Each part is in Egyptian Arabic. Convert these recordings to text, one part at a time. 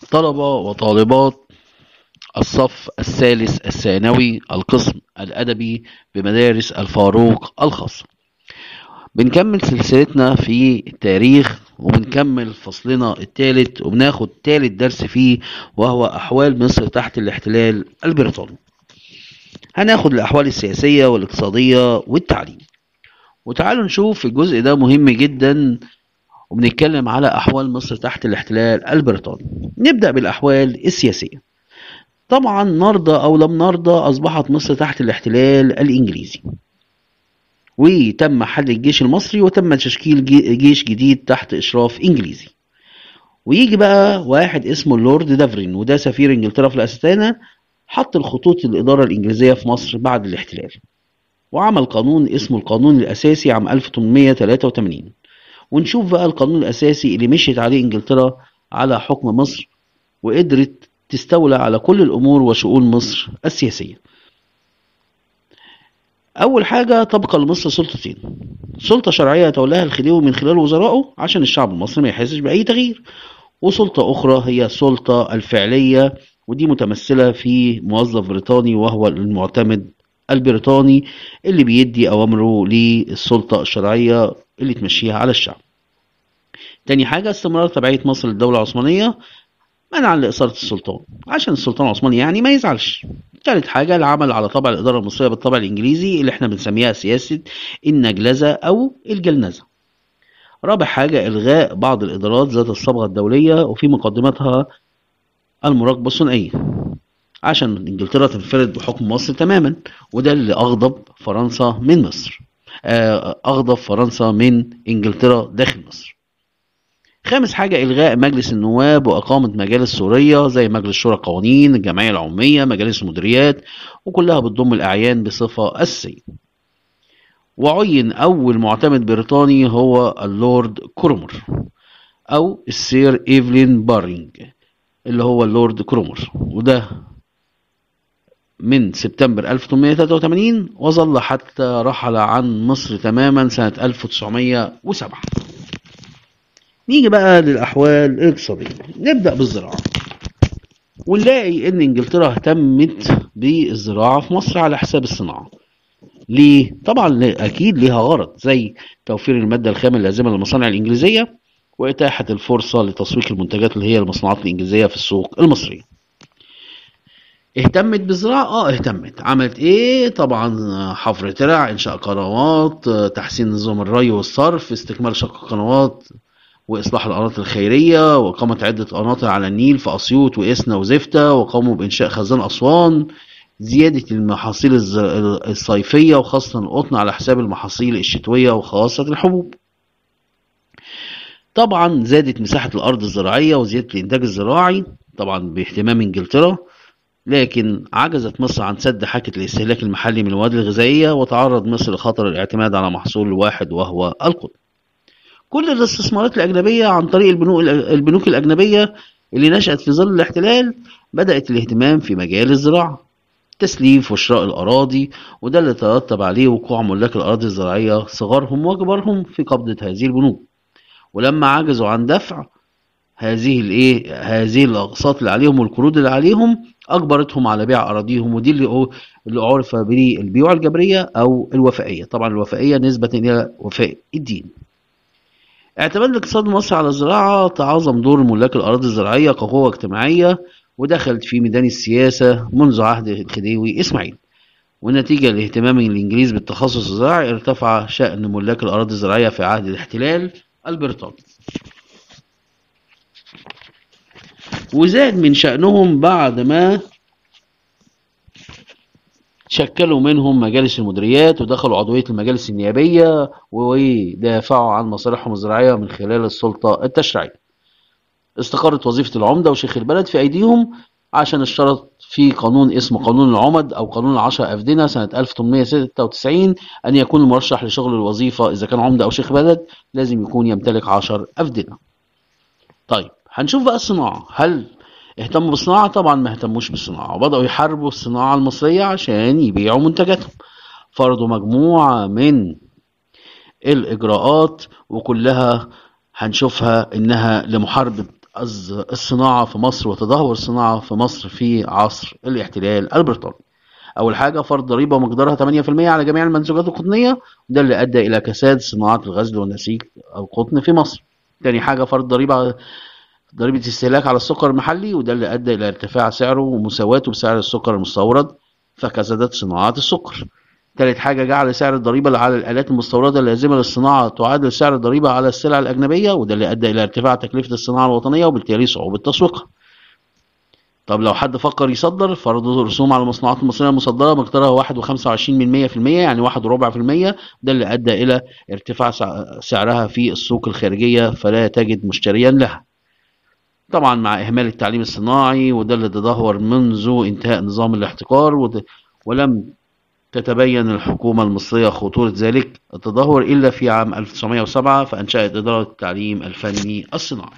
طلبة وطالبات الصف الثالث الثانوي القسم الأدبي بمدارس الفاروق الخاصة بنكمل سلسلتنا في التاريخ وبنكمل فصلنا الثالث وبناخد ثالث درس فيه وهو أحوال مصر تحت الاحتلال البريطاني هناخد الأحوال السياسية والاقتصادية والتعليم وتعالوا نشوف الجزء ده مهم جدا وبنتكلم على أحوال مصر تحت الاحتلال البريطاني نبدأ بالأحوال السياسية طبعا نرضى أو لم نرضى أصبحت مصر تحت الاحتلال الإنجليزي وتم حل الجيش المصري وتم تشكيل جيش جديد تحت إشراف إنجليزي ويجي بقى واحد اسمه اللورد دافرين وده سفير إنجلترا في الأستانة حط الخطوط الإدارة الإنجليزية في مصر بعد الاحتلال وعمل قانون اسمه القانون الأساسي عام 1883 ونشوف بقى القانون الأساسي اللي مشيت عليه إنجلترا على حكم مصر وقدرت تستولى على كل الأمور وشؤون مصر السياسية أول حاجة تبقى لمصر سلطتين سلطة شرعية يتولاها الخديوي من خلال وزرائه عشان الشعب المصري ما يحسش بأي تغيير وسلطة أخرى هي السلطة الفعلية ودي متمثلة في موظف بريطاني وهو المعتمد البريطاني اللي بيدي أوامره للسلطة الشرعية اللي تمشيها على الشعب تاني حاجة استمرار تبعية مصر للدولة العثمانية منعا لإثارة السلطان عشان السلطان العثماني يعني ما يزعلش تالت حاجة العمل على طبع الإدارة المصرية بالطبع الإنجليزي اللي احنا بنسميها سياسة النجلزة أو الجلنزة رابع حاجة إلغاء بعض الإدارات ذات الصبغة الدولية وفي مقدمتها المراقبة الثنائية عشان إنجلترا تنفرد بحكم مصر تماما وده اللي أغضب فرنسا من مصر أغضب فرنسا من إنجلترا داخل مصر خامس حاجة إلغاء مجلس النواب وإقامة مجالس سورية زي مجلس شورى القوانين الجمعية العمومية مجالس المديريات وكلها بتضم الأعيان بصفة أساسية وعين أول معتمد بريطاني هو اللورد كرومر أو السير إيفلين بارينج اللي هو اللورد كرومر وده من سبتمبر 1883 وظل حتى رحل عن مصر تماما سنة 1907 نيجي بقى للأحوال الاقتصادية نبدأ بالزراعة ونلاقي إن إنجلترا اهتمت بالزراعة في مصر على حساب الصناعة ليه؟ طبعا أكيد ليها غرض زي توفير المادة الخام اللازمة للمصانع الإنجليزية وإتاحة الفرصة لتسويق المنتجات اللي هي المصنوعات الإنجليزية في السوق المصرية اهتمت بالزراعة؟ اه اهتمت عملت ايه؟ طبعا حفر ترع انشاء قنوات تحسين نظام الري والصرف استكمال شق قنوات واصلاح القناطر الخيريه واقامه عده قناطر على النيل في اسيوط واسنا وزفته وقاموا بانشاء خزان اسوان زياده المحاصيل الصيفيه وخاصه القطن على حساب المحاصيل الشتويه وخاصه الحبوب طبعا زادت مساحه الارض الزراعيه وزياده الانتاج الزراعي طبعا باهتمام انجلترا لكن عجزت مصر عن سد حاجة الاستهلاك المحلي من المواد الغذائية وتعرض مصر لخطر الاعتماد على محصول واحد وهو القطن كل الاستثمارات الأجنبية عن طريق البنوك البنوك الأجنبية اللي نشأت في ظل الاحتلال بدأت الاهتمام في مجال الزراعة تسليف وشراء الأراضي وده اللي ترتب عليه وقوع ملاك الأراضي الزراعية صغارهم وكبارهم في قبضة هذه البنوك ولما عجزوا عن دفع هذه الايه هذه الاقساط اللي عليهم والقروض اللي عليهم اجبرتهم على بيع اراضيهم ودي اللي اللي عرف بالبيوع الجبريه او الوفائيه طبعا الوفائيه نسبه الى وفاء الدين اعتماد الاقتصاد المصري على الزراعة تعظم دور ملاك الأراضي الزراعية كقوة اجتماعية ودخلت في ميدان السياسة منذ عهد الخديوي إسماعيل ونتيجة لاهتمام الإنجليز بالتخصص الزراعي ارتفع شأن ملاك الأراضي الزراعية في عهد الاحتلال البريطاني وزاد من شأنهم بعد ما شكلوا منهم مجالس المديريات ودخلوا عضوية المجالس النيابية ودافعوا عن مصالحهم الزراعية من خلال السلطة التشريعية استقرت وظيفة العمدة وشيخ البلد في أيديهم عشان اشترط في قانون اسمه قانون العمد أو قانون العشر أفدنة سنة 1896 أن يكون المرشح لشغل الوظيفة إذا كان عمدة أو شيخ بلد لازم يكون يمتلك عشر أفدنة طيب هنشوف بقى الصناعة هل اهتموا بالصناعة طبعا ما اهتموش بالصناعة وبدأوا يحاربوا الصناعة المصرية عشان يبيعوا منتجاتهم فرضوا مجموعة من الإجراءات وكلها هنشوفها إنها لمحاربة الز- الصناعة في مصر وتدهور الصناعة في مصر في عصر الاحتلال البريطاني أول حاجة فرض ضريبة مقدارها 8% على جميع المنتجات القطنية وده اللي أدى إلى كساد صناعة الغزل والنسيج القطن في مصر تاني حاجة فرض ضريبة ضريبة استهلاك على السكر المحلي وده اللي أدى إلى ارتفاع سعره ومساواته بسعر السكر المستورد فكسدت صناعة السكر تالت حاجة جعل سعر الضريبة على الآلات المستوردة اللازمة للصناعة تعادل سعر الضريبة على السلع الأجنبية وده اللي أدى إلى ارتفاع تكلفة الصناعة الوطنية وبالتالي صعوبة تسويقها. طب لو حد فكر يصدر فرض رسوم على المصنوعات المصرية المصدرة مقدارها واحد وخمسة وعشرين من مية في المية يعني واحد وربع في المية ده اللي أدى إلى ارتفاع سع- سعرها في السوق الخارجية فلا تجد مشتريا لها. طبعا مع إهمال التعليم الصناعي وده اللي تدهور منذ انتهاء نظام الاحتكار وده ولم تتبين الحكومة المصرية خطورة ذلك التدهور إلا في عام 1907 فأنشأت إدارة التعليم الفني الصناعي.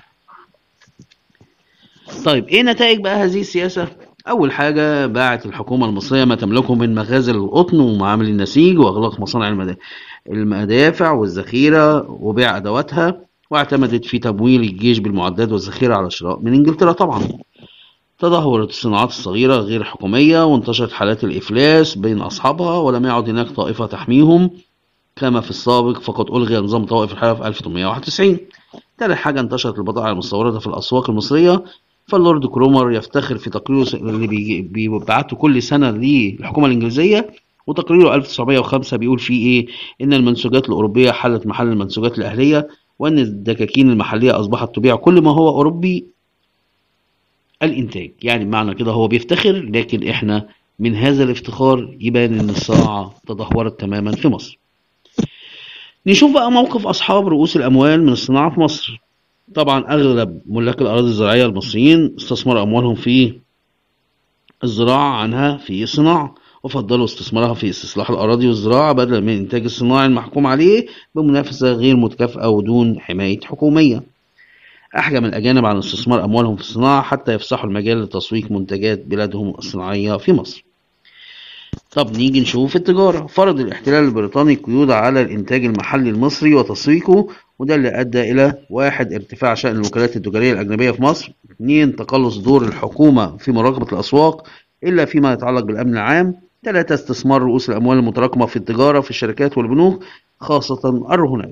طيب إيه نتائج بقى هذه السياسة؟ أول حاجة باعت الحكومة المصرية ما تملكه من مخازن القطن ومعامل النسيج وأغلاق مصانع المدا- المدافع والذخيرة وبيع أدواتها واعتمدت في تمويل الجيش بالمعدات والذخيرة على شراء من إنجلترا طبعا. تدهورت الصناعات الصغيرة غير الحكومية وانتشرت حالات الإفلاس بين أصحابها ولم يعد هناك طائفة تحميهم كما في السابق فقد ألغي نظام طوائف الحرية في 1891 تالت حاجة انتشرت البضائع المستوردة في الأسواق المصرية فاللورد كرومر يفتخر في تقريره اللي بيجي- بيبعته كل سنة للحكومة الإنجليزية وتقريره 1905 بيقول فيه إيه إن المنسوجات الأوروبية حلت محل المنسوجات الأهلية وأن الدكاكين المحلية أصبحت تبيع كل ما هو أوروبي الانتاج يعني معنى كده هو بيفتخر لكن احنا من هذا الافتخار يبان ان الصناعة تدهورت تماما في مصر نشوف بقى موقف اصحاب رؤوس الاموال من الصناعة في مصر طبعا اغلب ملاك الاراضي الزراعية المصريين استثمروا اموالهم في الزراعة عنها في الصناعة وفضلوا استثمارها في استصلاح الأراضي والزراعة بدلا من الإنتاج الصناعي المحكوم عليه بمنافسة غير متكافئة ودون حماية حكومية أحجم الأجانب عن استثمار أموالهم في الصناعة حتى يفسحوا المجال لتسويق منتجات بلادهم الصناعية في مصر. طب نيجي نشوف التجارة، فرض الاحتلال البريطاني قيود على الإنتاج المحلي المصري وتسويقه وده اللي أدى إلى واحد ارتفاع شأن الوكالات التجارية الأجنبية في مصر، اثنين تقلص دور الحكومة في مراقبة الأسواق إلا فيما يتعلق بالأمن العام، ثلاثة استثمار رؤوس الأموال المتراكمة في التجارة في الشركات والبنوك خاصة الرهونات.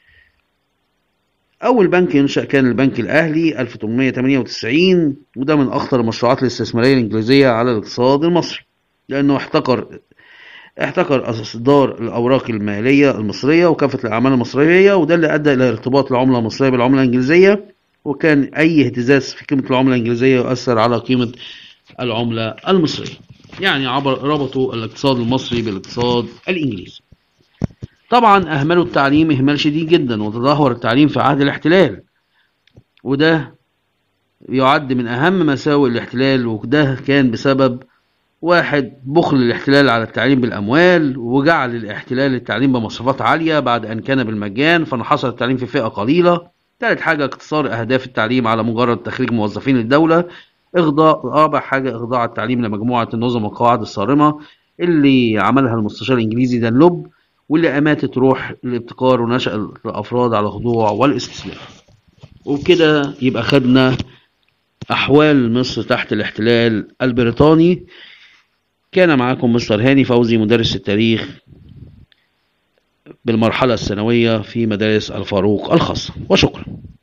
أول بنك ينشأ كان البنك الأهلي 1898 وده من أخطر المشروعات الاستثمارية الإنجليزية على الاقتصاد المصري لأنه احتكر احتكر إصدار الأوراق المالية المصرية وكافة الأعمال المصرية وده اللي أدى إلى ارتباط العملة المصرية بالعملة الإنجليزية وكان أي اهتزاز في قيمة العملة الإنجليزية يؤثر على قيمة العملة المصرية يعني عبر ربطوا الاقتصاد المصري بالاقتصاد الإنجليزي طبعا أهملوا التعليم إهمال شديد جدا وتدهور التعليم في عهد الاحتلال وده يعد من أهم مساوئ الاحتلال وده كان بسبب واحد بخل الاحتلال على التعليم بالأموال وجعل الاحتلال التعليم بمصروفات عالية بعد أن كان بالمجان فانحصر التعليم في فئة قليلة ثالث حاجة اقتصار أهداف التعليم على مجرد تخريج موظفين للدولة إخضاع رابع حاجة إخضاع التعليم لمجموعة النظم والقواعد الصارمة اللي عملها المستشار الإنجليزي دانلوب واللي أماتت روح الابتكار ونشأ الأفراد على الخضوع والاستسلام وبكده يبقى خدنا أحوال مصر تحت الاحتلال البريطاني كان معكم مستر هاني فوزي مدرس التاريخ بالمرحلة الثانوية في مدارس الفاروق الخاصة وشكرا